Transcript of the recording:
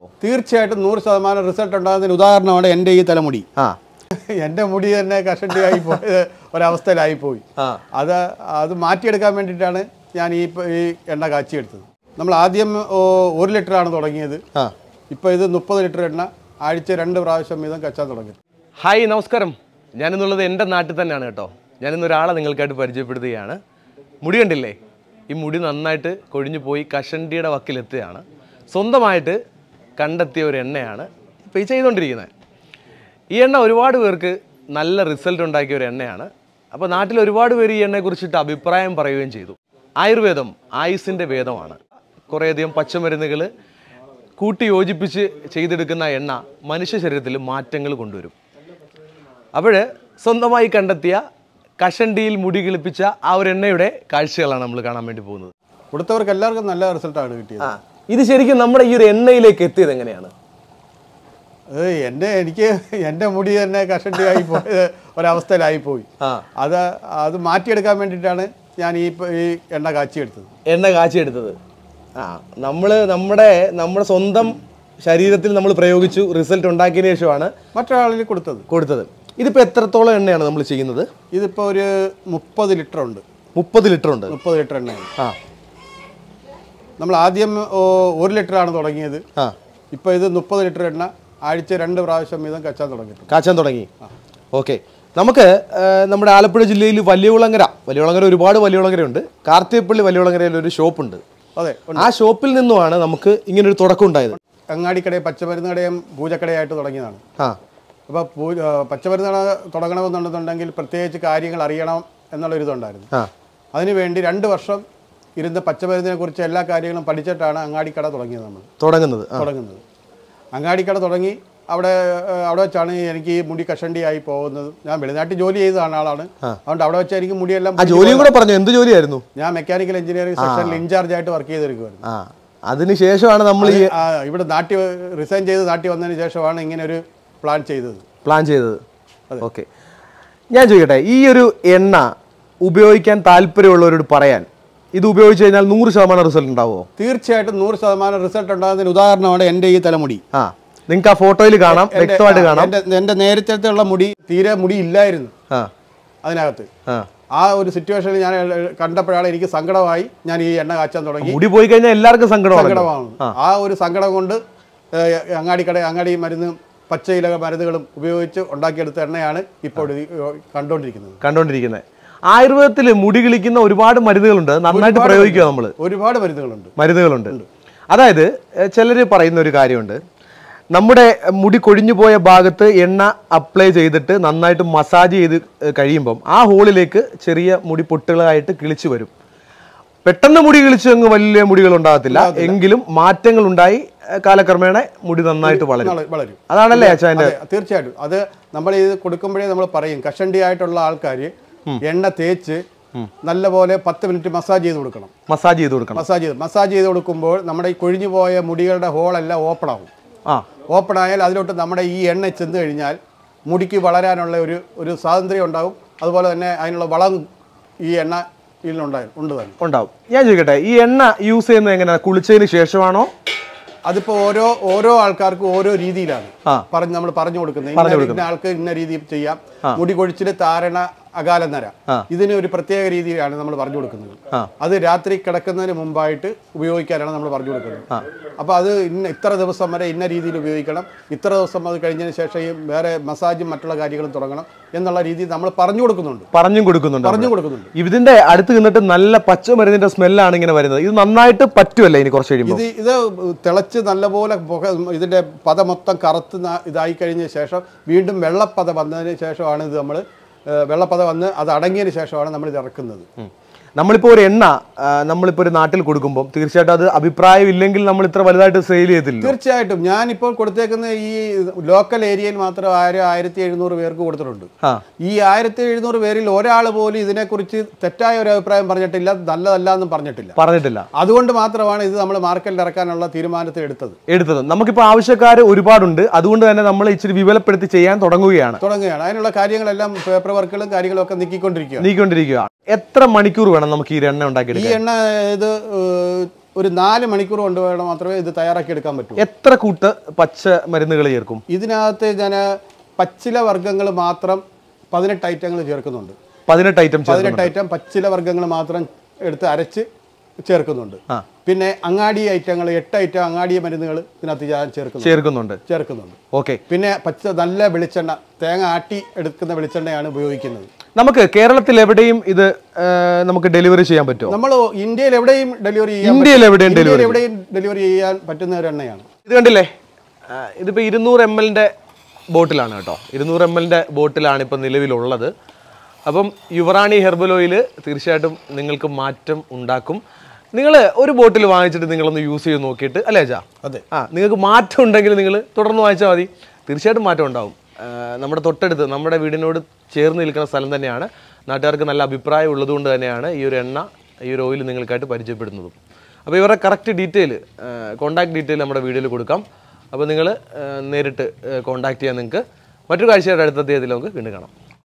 തീർച്ചയായിട്ടും നൂറ് ശതമാനം റിസൾട്ട് ഉണ്ടാകുന്നതിന് ഉദാഹരണമാണ് എൻ്റെ ഈ തലമുടി ആ എൻ്റെ മുടി തന്നെ കഷണ്ടിയായി പോയത് ഒരവസ്ഥയിലായി പോയി ആ അത് അത് മാറ്റിയെടുക്കാൻ വേണ്ടിയിട്ടാണ് ഞാൻ ഈ പ- ഈ എണ്ണ കാച്ചിയെടുത്തത് നമ്മൾ ആദ്യം ഓ, ഒരു ലിറ്ററാണ് തുടങ്ങിയത് ആ ഇപ്പോൾ ഇത് മുപ്പത് ലിറ്റർ എണ്ണ ആഴ്ച രണ്ട് പ്രാവശ്യം വീതം കച്ചാൻ തുടങ്ങി ഹായ് നമസ്കാരം ഞാനിന്നുള്ളത് എൻ്റെ നാട്ടിൽ തന്നെയാണ് കേട്ടോ ഞാനിന്ന് ഒരാളെ നിങ്ങൾക്കായിട്ട് പരിചയപ്പെടുത്തുകയാണ് മുടി കണ്ടില്ലേ ഈ മുടി നന്നായിട്ട് കൊഴിഞ്ഞു പോയി കഷണ്ടിയുടെ വക്കിലെത്തുകയാണ് സ്വന്തമായിട്ട് കണ്ടെത്തിയ ഒരു എണ്ണയാണ് ഇപ്പോൾ ഈ ചെയ്തുകൊണ്ടിരിക്കുന്നത് ഈ എണ്ണ ഒരുപാട് പേർക്ക് നല്ല റിസൾട്ട് ഉണ്ടാക്കിയ ഒരു എണ്ണയാണ് അപ്പോൾ നാട്ടിൽ ഒരുപാട് പേര് ഈ എണ്ണയെക്കുറിച്ചിട്ട് അഭിപ്രായം പറയുകയും ചെയ്തു ആയുർവേദം ആയുസിൻ്റെ വേദമാണ് കുറേയധികം പച്ചമരുന്നുകൾ കൂട്ടി യോജിപ്പിച്ച് ചെയ്തെടുക്കുന്ന എണ്ണ മനുഷ്യ ശരീരത്തിൽ മാറ്റങ്ങൾ കൊണ്ടുവരും അപ്പോൾ സ്വന്തമായി കണ്ടെത്തിയ കഷണ്ടിയിൽ മുടി കിളിപ്പിച്ച ആ ഒരു എണ്ണയുടെ കാഴ്ചകളാണ് നമ്മൾ കാണാൻ വേണ്ടി പോകുന്നത് കൊടുത്തവർക്ക് എല്ലാവർക്കും നല്ല റിസൾട്ടാണ് കിട്ടിയത് ഇത് ശരിക്കും നമ്മുടെ ഈ ഒരു എണ്ണയിലേക്ക് എത്തിയത് എങ്ങനെയാണ് അത് എൻ്റെ എനിക്ക് എൻ്റെ മുടി തന്നെ കഷണ്ടിയായി പോയത് ഒരവസ്ഥയിലായി പോയി ആ അത് അത് മാറ്റിയെടുക്കാൻ വേണ്ടിയിട്ടാണ് ഞാൻ ഈ പ- ഈ എണ്ണ കാച്ചിയെടുത്തത് എണ്ണ കാച്ചിയെടുത്തത് ആ നമ്മൾ നമ്മുടെ നമ്മുടെ സ്വന്തം ശരീരത്തിൽ നമ്മൾ പ്രയോഗിച്ചു റിസൾട്ട് ഉണ്ടാക്കിയതിന് ശേഷമാണ് മറ്റൊരാളിന് കൊടുത്തത് കൊടുത്തത് ഇതിപ്പോൾ എത്രത്തോളം എണ്ണയാണ് നമ്മൾ ചെയ്യുന്നത് ഇതിപ്പോൾ ഒരു മുപ്പത് ലിറ്റർ ഉണ്ട് മുപ്പത് ലിറ്റർ ഉണ്ട് മുപ്പത് ലിറ്റർ എണ്ണയാണ് ആ നമ്മൾ ആദ്യം ഓ, ഒരു ലിറ്ററാണ് തുടങ്ങിയത് ആ ഇപ്പോൾ ഇത് മുപ്പത് ലിറ്റർ എണ്ണ ആഴ്ച രണ്ട് പ്രാവശ്യം വീതം കച്ചാൻ തുടങ്ങിയിട്ടുണ്ട് കാച്ചാൻ തുടങ്ങി ഓക്കെ നമുക്ക് ആ, നമ്മുടെ ആലപ്പുഴ ജില്ലയിൽ വലിയകുളങ്ങര വലിയകുളങ്ങര ഒരുപാട് വലിയകുളങ്ങരയുണ്ട് കാർത്തികപ്പള്ളി വലിയകുളങ്ങരയിൽ ഒരു ഷോപ്പുണ്ട് അതെ ആ ഷോപ്പിൽ നിന്നുമാണ് നമുക്ക് ഇങ്ങനൊരു തുടക്കം ഉണ്ടായത് അങ്ങാടിക്കടയും പച്ചമരുന്ന് കടയും പൂജക്കടയായിട്ട് തുടങ്ങിയതാണ് ആ അപ്പോൾ പൂ ആ, പച്ചമരുന്ന് കട തുടങ്ങണമെന്നുണ്ടെന്നുണ്ടെങ്കിൽ പ്രത്യേകിച്ച് കാര്യങ്ങൾ അറിയണം എന്നുള്ളൊരിതുണ്ടായിരുന്നു ആ അതിനുവേണ്ടി രണ്ട് വർഷം ഇരുന്ന് പച്ചമരുന്നിനെ കുറിച്ച് എല്ലാ കാര്യങ്ങളും പഠിച്ചിട്ടാണ് അങ്ങാടിക്കട തുടങ്ങിയത് നമ്മൾ തുടങ്ങുന്നത് ആ തുടങ്ങുന്നത് അങ്ങാടിക്കട തുടങ്ങി അവിടെ ഏഹ്, അവിടെ വെച്ചാണ് എനിക്ക് ഈ മുടി കഷണ്ടിയായി പോകുന്നത് ഞാൻ വെളിനാട്ടിൽ ജോലി ചെയ്തതാണ് ആളാണ് അതുകൊണ്ട് അവിടെ വെച്ച് എനിക്ക് മുടിയെല്ലാം ആ ജോലിയും കൂടെ പറഞ്ഞു എന്ത് ജോലിയായിരുന്നു ഞാൻ മെക്കാനിക്കൽ എഞ്ചിനീയറിംഗ് സെക്ഷനിൽ ഇൻചാർജ് ആയിട്ട് വർക്ക് ചെയ്തെടുക്കുമായിരുന്നു ആ അതിന് ശേഷമാണ് നമ്മൾ ഈ ആ, ഇവിടെ നാട്ടിൽ റിസൈൻ ചെയ്ത് നാട്ടിൽ വന്നതിന് ശേഷമാണ് ഇങ്ങനെ ഒരു പ്ലാൻ ചെയ്തത് പ്ലാൻ ചെയ്തത് ഓക്കെ ഞാൻ ചോദിക്കട്ടെ ഈ ഒരു എണ്ണ ഉപയോഗിക്കാൻ താല്പര്യമുള്ളവരോട് പറയാൻ ഇത് ഉപയോഗിച്ച് കഴിഞ്ഞാൽ നൂറ് ശതമാനം റിസൾട്ട് ഉണ്ടാവുമോ തീർച്ചയായിട്ടും നൂറ് ശതമാനം റിസൾട്ട് ഉണ്ടാകുന്നതിന് ഉദാഹരണമാണ് എൻ്റെ ഈ തലമുടി ആ നിങ്ങൾക്ക് ആ ഫോട്ടോയിൽ കാണാം എൻ്റെ- വ്യക്തമായിട്ട് ആ, കാണാം എൻ്റെ എൻ്റെ നേരത്തെ ഉള്ള മുടി തീരെ മുടി ഇല്ലായിരുന്നു ആ അതിനകത്ത് ആ ആ ഒരു സിറ്റുവേഷനിൽ ഞാൻ കണ്ടപ്പോഴാണ് എനിക്ക് സങ്കടമായി ഞാൻ ഈ എണ്ണ കാച്ചാൻ തുടങ്ങി മുടി പോയി കഴിഞ്ഞാൽ എല്ലാവർക്കും സങ്കടമാണ് സങ്കടമാണ് ആ ഒരു സങ്കടം കൊണ്ട് ഏഹ്, അങ്ങാടിക്കട അങ്ങാടി മരുന്ന് പച്ചയില മരുന്നുകളും ഉപയോഗിച്ച് ഉണ്ടാക്കിയെടുത്ത എണ്ണയാണ് ഇപ്പോൾ ഇത് കണ്ടുകൊണ്ടിരിക്കുന്നത് കണ്ടുകൊണ്ടിരിക്കുന്നത് ആയുർവേദത്തിൽ മുടി കിളിക്കുന്ന ഒരുപാട് മരുന്നുകളുണ്ട് നന്നായിട്ട് പ്രയോഗിക്കുക നമ്മൾ ഒരുപാട് മരുന്നുകളുണ്ട് മരുന്നുകളുണ്ട് അതായത് ചിലർ പറയുന്ന ഒരു കാര്യമുണ്ട് നമ്മുടെ മുടി കൊഴിഞ്ഞു പോയ ഭാഗത്ത് എണ്ണ അപ്ലൈ ചെയ്തിട്ട് നന്നായിട്ട് മസാജ് ചെയ്ത് ഏഹ്, കഴിയുമ്പം ആ ഹോളിലേക്ക് ചെറിയ മുടി പൊട്ടുകളായിട്ട് കിളിച്ചു വരും പെട്ടെന്ന് മുടി കിളിച്ച് അങ്ങ് വലിയ മുടികൾ ഉണ്ടാകത്തില്ല എങ്കിലും മാറ്റങ്ങൾ ഉണ്ടായി ഏഹ്, കാലക്രമേണ മുടി നന്നായിട്ട് വളരും വള- വളരും അതാണല്ലേ അച്ഛൻ്റെ അതെ, തീർച്ചയായിട്ടും അത് നമ്മൾ ഇത് കൊടുക്കുമ്പോഴേ നമ്മൾ പറയും കഷണ്ടി ആയിട്ടുള്ള ആൾക്കാർ എണ്ണ തേച്ച് നല്ലപോലെ പത്ത് മിനിറ്റ് മസാജ് ചെയ്ത് കൊടുക്കണം മസാജ് ചെയ്ത് കൊടുക്കണം മസാജ് ചെയ്ത് മസാജ് ചെയ്ത് കൊടുക്കുമ്പോൾ നമ്മുടെ ഈ കൊഴിഞ്ഞു പോയ മുടികളുടെ ഹോളെല്ലാം ഓപ്പൺ ആവും ആ ഓപ്പൺ ആയാൽ അതിലോട്ട് നമ്മുടെ ഈ എണ്ണ ചെന്ന് കഴിഞ്ഞാൽ മുടിക്ക് വളരാനുള്ള ഒരു ഒരു സ്വാതന്ത്ര്യം ഉണ്ടാവും അതുപോലെ തന്നെ അതിനുള്ള വളം ഈ എണ്ണ ഇതിലുണ്ടായി ഉണ്ട് തന്നെ ഉണ്ടാവും ഞാൻ ചോദിക്കട്ടെ ഈ എണ്ണ യൂസ് ചെയ്യുന്നത് എങ്ങനെയാണ് കുളിച്ചതിന് ശേഷമാണോ അതിപ്പോൾ ഓരോ ഓരോ ആൾക്കാർക്കും ഓരോ രീതിയിലാണ് ആ. പറഞ്ഞ് നമ്മൾ പറഞ്ഞു കൊടുക്കുന്നത് ഇന്ന ഇന്ന ആൾക്ക് ഇന്ന രീതിയിൽ ചെയ്യാം മുടി കൊഴിച്ചിൽ താരണ അകാലം നര ആ. ഇതിന് ഒരു പ്രത്യേക രീതിയിലാണ് നമ്മൾ പറഞ്ഞു കൊടുക്കുന്നത് ആ. അത് രാത്രി കിടക്കുന്നതിന് മുമ്പായിട്ട് ഉപയോഗിക്കാനാണ് നമ്മൾ പറഞ്ഞു കൊടുക്കുന്നത് അപ്പോൾ അത് ഇന്ന ഇത്ര ദിവസം വരെ ഇന്ന രീതിയിൽ ഉപയോഗിക്കണം ഇത്ര ദിവസം അത് കഴിഞ്ഞതിന് ശേഷം ഈ വേറെ മസാജും മറ്റുള്ള കാര്യങ്ങളും തുടങ്ങണം എന്നുള്ള രീതിയിൽ നമ്മൾ പറഞ്ഞു കൊടുക്കുന്നുണ്ട് പറഞ്ഞും കൊടുക്കുന്നുണ്ട് പറഞ്ഞു കൊടുക്കുന്നുണ്ട് ഇതിന്റെ അടുത്ത് നിന്നിട്ട് നല്ല പച്ചമരുന്നിന്റെ സ്മെല്ലാണ് ഇങ്ങനെ വരുന്നത് ഇത് നന്നായിട്ട് പറ്റുമല്ലേ ഇനി കുറച്ച് കഴിയുമ്പോൾ ഇത് ഇത് തിളച്ച് നല്ലപോലെ പുക ഇതിന്റെ പത മൊത്തം കറുത്ത് ന- ഇതായി കഴിഞ്ഞ ശേഷം വീണ്ടും വെള്ളപ്പത വന്നതിന് ശേഷമാണ് ഇത് നമ്മൾ വെള്ളപ്പത വന്ന് അത് അടങ്ങിയതിന് ശേഷമാണ് നമ്മൾ ഇത് ഇറക്കുന്നത് നമ്മളിപ്പോൾ ഒരു എണ്ണ ആ, നമ്മളിപ്പോൾ ഒരു നാട്ടിൽ കൊടുക്കുമ്പോൾ തീർച്ചയായിട്ടും അത് അഭിപ്രായം ഇല്ലെങ്കിൽ നമ്മൾ ഇത്ര വലുതായിട്ട് സെയിൽ ചെയ്തില്ല തീർച്ചയായിട്ടും ഞാനിപ്പോൾ കൊടുത്തേക്കുന്ന ഈ ലോക്കൽ ഏരിയയിൽ മാത്രം ആയിരം ആയിരത്തി എഴുന്നൂറ് പേർക്ക് കൊടുത്തിട്ടുണ്ട് ആ ഈ ആയിരത്തി എഴുന്നൂറ് പേരിൽ ഒരാൾ പോലും ഇതിനെക്കുറിച്ച് തെറ്റായ ഒരു അഭിപ്രായം പറഞ്ഞിട്ടില്ല നല്ലതല്ല എന്നും പറഞ്ഞിട്ടില്ല പറഞ്ഞിട്ടില്ല അതുകൊണ്ട് മാത്രമാണ് ഇത് നമ്മൾ മാർക്കറ്റിൽ ഇറക്കാനുള്ള തീരുമാനത്തിൽ എടുത്തത് എടുത്തത് നമുക്കിപ്പോൾ ആവശ്യക്കാർ ഒരുപാടുണ്ട് അതുകൊണ്ട് തന്നെ നമ്മൾ ഇച്ചിരി വിപുലപ്പെടുത്തി ചെയ്യാൻ തുടങ്ങുകയാണ് തുടങ്ങുകയാണ് അതിനുള്ള കാര്യങ്ങളെല്ലാം പേപ്പർ വർക്കുകളും കാര്യങ്ങളും ഒക്കെ നീക്കിക്കൊണ്ടിരിക്കുകയാണ് നീക്കൊണ്ടിരിക്കുക എത്ര മണിക്കൂർ വേണം നമുക്ക് ഈ എണ്ണ ഈ ഉണ്ടാക്കിയെടുക്കാൻ എണ്ണ ഇത് ഏഹ്, ഒരു നാല് മണിക്കൂർ കൊണ്ട് വേണം മാത്രമേ ഇത് തയ്യാറാക്കി എടുക്കാൻ പറ്റൂ എത്ര കൂട്ട് പച്ച മരുന്നുകൾ ചേർക്കും ഇതിനകത്ത് ഞാൻ പച്ചില വർഗ്ഗങ്ങൾ മാത്രം പതിനെട്ട് ഐറ്റങ്ങൾ ചേർക്കുന്നുണ്ട് പതിനെട്ട് ഐറ്റം പതിനെട്ട് ഐറ്റം പച്ചില വർഗ്ഗങ്ങൾ മാത്രം എടുത്ത് അരച്ച് ചേർക്കുന്നുണ്ട് ആ. പിന്നെ അങ്ങാടി ഐറ്റങ്ങൾ എട്ട് ഐറ്റം അങ്ങാടി മരുന്നുകൾ ഇതിനകത്ത് ഞാൻ ചേർക്കുന്നുണ്ട് ചേർക്കുന്നുണ്ട് ചേർക്കുന്നുണ്ട് ഓക്കെ പിന്നെ പച്ച നല്ല വെളിച്ചെണ്ണ തേങ്ങ ആട്ടി എടുക്കുന്ന വെളിച്ചെണ്ണയാണ് ഉപയോഗിക്കുന്നത് നമുക്ക് കേരളത്തിൽ എവിടെയും ഇത് ആ, നമുക്ക് ഡെലിവറി ചെയ്യാൻ പറ്റുമോ നമ്മൾ ഇന്ത്യയിൽ എവിടെയും ഡെലിവറി ചെയ്യാൻ ഇന്ത്യയിൽ പറ്റും. എവിടെയും ഇന്ത്യയിൽ ഡെലിവറി എവിടെയും ഡെലിവറി ചെയ്യാൻ പറ്റുന്ന ഒരു എണ്ണയാണ് ഇത് കണ്ടില്ലേ ആ, ഇതിപ്പോ ഇരുന്നൂറ് എം എല്ലിന്റെ ബോട്ടിലാണ് കേട്ടോ ഇരുന്നൂറ് എം എല്ലിന്റെ ബോട്ടിലാണ് ഇപ്പം നിലവിലുള്ളത് അപ്പം യുവറാണി ഹെർബൽ ഓയിൽ തീർച്ചയായിട്ടും നിങ്ങൾക്ക് മാറ്റം ഉണ്ടാക്കും നിങ്ങൾ ഒരു ബോട്ടിൽ വാങ്ങിച്ചിട്ട് നിങ്ങളൊന്ന് യൂസ് ചെയ്ത് നോക്കിയിട്ട് അല്ലേ അജാ അതെ ആ നിങ്ങൾക്ക് മാറ്റം ഉണ്ടെങ്കിൽ നിങ്ങൾ തുടർന്ന് വാങ്ങിച്ചാൽ മതി തീർച്ചയായിട്ടും മാറ്റം ഉണ്ടാവും ആ, നമ്മുടെ തൊട്ടടുത്ത് നമ്മുടെ വീടിനോട് ചേർന്ന് നിൽക്കുന്ന സ്ഥലം തന്നെയാണ് നാട്ടുകാർക്ക് നല്ല അഭിപ്രായം ഉള്ളതുകൊണ്ട് തന്നെയാണ് ഈ ഒരു എണ്ണ ഈ ഒരു ഓയിൽ നിങ്ങൾക്കായിട്ട് പരിചയപ്പെടുന്നതും അപ്പോൾ ഇവരുടെ കറക്റ്റ് ഡീറ്റെയിൽ കോൺടാക്ട് ഡീറ്റെയിൽ നമ്മുടെ വീഡിയോയിൽ കൊടുക്കാം അപ്പോൾ നിങ്ങൾ നേരിട്ട് കോൺടാക്ട് ചെയ്യാൻ നിങ്ങൾക്ക് മറ്റൊരു കാഴ്ചയുടെ അടുത്ത തീയതിയിൽ നമുക്ക് വീണ്ടും കാണാം